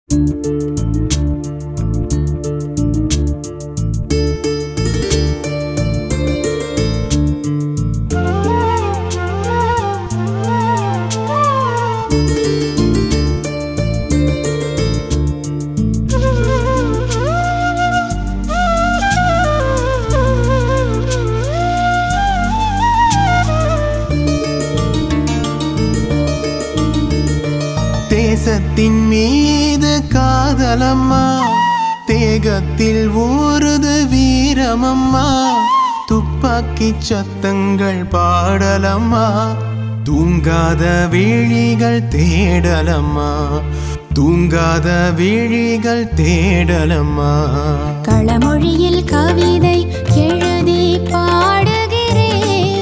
தேசத்தின் மீது காதலம்மா தேகத்தில் ஊறுது வீரமம்மா துப்பாக்கி சத்தங்கள் பாடலம்மா தூங்காத விழிகள் தேடலம்மா தூங்காத விழிகள் தேடலம்மா களமொழியில் கவிதை எழுதி பாடுகிறேன்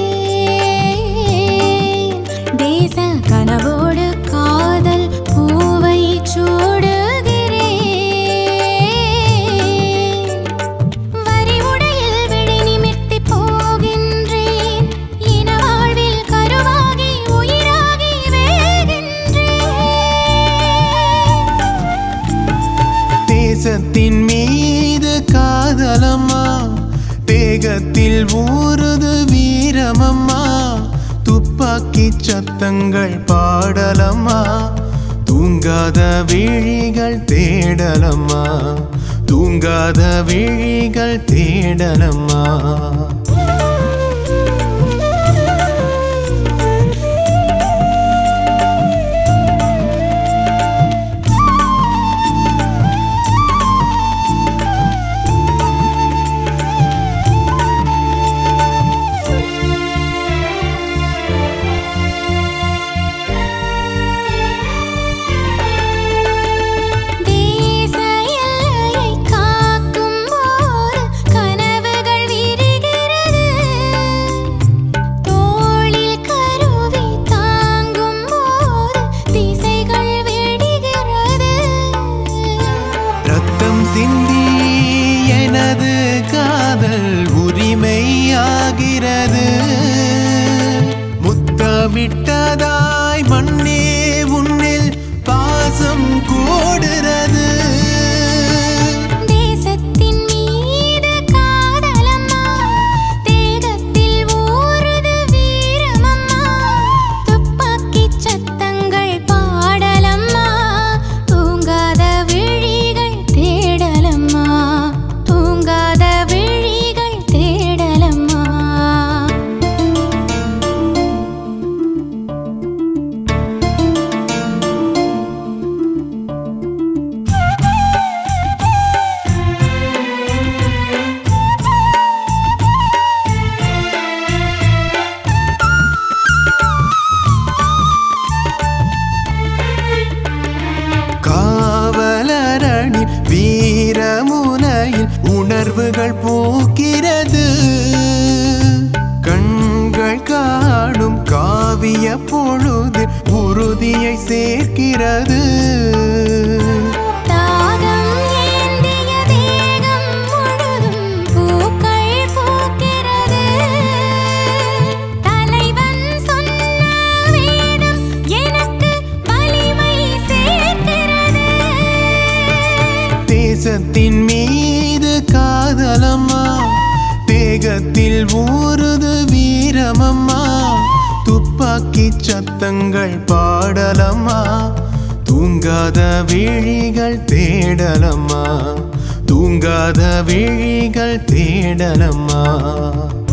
தேச கனவோடு காதல் பூவை சூடுகிறேன் வரி உடையில் விழி நிமிர்த்தி போகின்றேன் இன வாழ்வில் கருவாகி உயிராகி வேகின்றேன் தேசத்தின் மீது காதலம்மா தேகத்தில் ஊறுது வீரமம்மா துப்பாக்கி சத்தங்கள் பாடலம்மா தூங்காத விழிகள் தேடலம்மா தூங்காத விழிகள் தேடலம்மா தேச எல்லையை காக்கும் போது கனவுகள் விரிகிறது தோளில் கருவி தாங்கும் போது திசைகள் வெடிகிறது ரத்தம் சிந்தி எனது காதல் உரிமையாகிறது முத்தமிட்டதாய் மண்ணே உன்னில் பாசம் கூடுறது தேசத்தின் மீது காதலம்மா தேகத்தில் ஊறுது வீரமம்மா துப்பாக்கி சத்தங்கள் பாடலம்மா தூங்காத விழிகள் தேடலம்மா தூங்காத விழிகள் தேடலம்மா காவலரணின் வீரமுனையில் உணர்வுகள் பூக்கிறது கண்கள் காணும் காவிய பொழுது உறுதியை சேர்க்கிறது தாகம் ஏந்திய தேகம் முழுதும் பூக்கள் பூக்கிறது தலைவன் சொன்ன வேதம் எனக்கு வலிமை சேர்க்கிறது தேசத்தின் மீது காதலம்மா தேகத்தில் ஊறுது வீரமம்மா துப்பாக்கி சத்தங்கள் பாடலம்மா தூங்காத விழிகள் தேடலம்மா தூங்காத விழிகள் தேடலம்மா